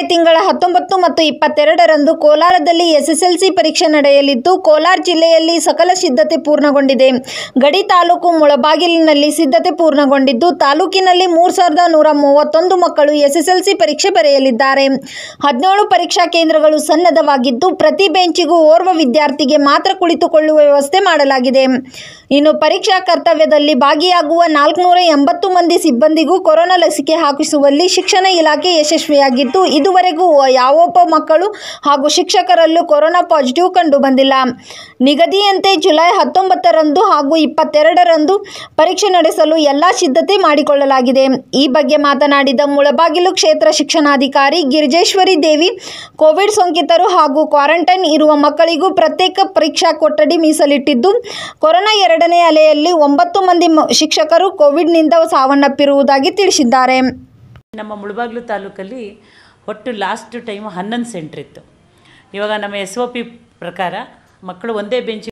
ತಿಂಗಳ ಹತ್ತೊಂಬತ್ತು ಮತ್ತು ಇಪ್ಪತ್ತೆರಡರಂದು ಕೋಲಾರದಲ್ಲಿ ಎಸ್ಎಸ್ಎಲ್ಸಿ ಪರೀಕ್ಷೆ ನಡೆಯಲಿದ್ದು ಕೋಲಾರ ಜಿಲ್ಲೆಯಲ್ಲಿ ಸಕಲ ಸಿದ್ಧತೆ ಪೂರ್ಣಗೊಂಡಿದೆ ಗಡಿ ತಾಲೂಕು ಮುಳಬಾಗಿಲಿನಲ್ಲಿ ಸಿದ್ಧತೆ ಪೂರ್ಣಗೊಂಡಿದ್ದು ತಾಲೂಕಿನಲ್ಲಿ ಮೂರು ಸಾವಿರದ ನೂರ ಮೂವತ್ತೊಂದು ಮಕ್ಕಳು ಎಸ್ಎಸ್ಎಲ್ಸಿ ಪರೀಕ್ಷೆ ಬರೆಯಲಿದ್ದಾರೆ ಹದಿನೇಳು ಪರೀಕ್ಷಾ ಕೇಂದ್ರಗಳು ಸನ್ನದ್ಧವಾಗಿದ್ದು ಪ್ರತಿ ಬೆಂಚಿಗೂ ಓರ್ವ ವಿದ್ಯಾರ್ಥಿಗೆ ಮಾತ್ರ ಕುಳಿತುಕೊಳ್ಳುವ ವ್ಯವಸ್ಥೆ ಮಾಡಲಾಗಿದೆ ಇನ್ನು ಪರೀಕ್ಷಾ ಕರ್ತವ್ಯದಲ್ಲಿ ಭಾಗಿಯಾಗುವ ನಾಲ್ಕುನೂರ ಎಂಬತ್ತು ಮಂದಿ ಸಿಬ್ಬಂದಿಗೂ ಕೊರೋನಾ ಲಸಿಕೆ ಹಾಕಿಸುವಲ್ಲಿ ಶಿಕ್ಷಣ ಇಲಾಖೆ ಯಶಸ್ವಿಯಾಗಿದ್ದು ಇದುವರೆಗೂ ಯಾವೊಬ್ಬ ಮಕ್ಕಳು ಹಾಗೂ ಶಿಕ್ಷಕರಲ್ಲೂ ಕೊರೋನಾ ಪಾಸಿಟಿವ್ ಕಂಡು ಬಂದಿಲ್ಲ ನಿಗದಿಯಂತೆ ಜುಲೈ ಹತ್ತೊಂಬತ್ತರಂದು ಹಾಗೂ ಇಪ್ಪತ್ತೆರಡರಂದು ಪರೀಕ್ಷೆ ನಡೆಸಲು ಎಲ್ಲ ಸಿದ್ಧತೆ ಮಾಡಿಕೊಳ್ಳಲಾಗಿದೆ ಈ ಬಗ್ಗೆ ಮಾತನಾಡಿದ ಮುಳಬಾಗಿಲು ಕ್ಷೇತ್ರ ಶಿಕ್ಷಣಾಧಿಕಾರಿ ಗಿರಿಜೇಶ್ವರಿ ದೇವಿ ಕೋವಿಡ್ ಸೋಂಕಿತರು ಹಾಗೂ ಕ್ವಾರಂಟೈನ್ ಇರುವ ಮಕ್ಕಳಿಗೂ ಪ್ರತ್ಯೇಕ ಪರೀಕ್ಷಾ ಕೊಠಡಿ ಮೀಸಲಿಟ್ಟಿದ್ದು ಕೊರೋನಾ ಎರಡನೇ ಅಲೆಯಲ್ಲಿ ಒಂಬತ್ತು ಮಂದಿ ಮ- ಶಿಕ್ಷಕರು ಕೋವಿಡ್ನಿಂದ ಸಾವನ್ನಪ್ಪಿರುವುದಾಗಿ ತಿಳಿಸಿದ್ದಾರೆ ನಮ್ಮ ಮುಳಬಾಗ್ಲು ತಾಲೂಕಲ್ಲಿ ಒಟ್ಟು ಲಾಸ್ಟ್ ಟೈಮ್ ಹನ್ನೊಂದು ಸೆಂಟ್ರ್ ಇತ್ತು ಇವಾಗ ನಮ್ಮ ಎಸ್ ಒ ಪಿ ಪ್ರಕಾರ ಮಕ್ಕಳು ಒಂದೇ ಬೆಂಚ್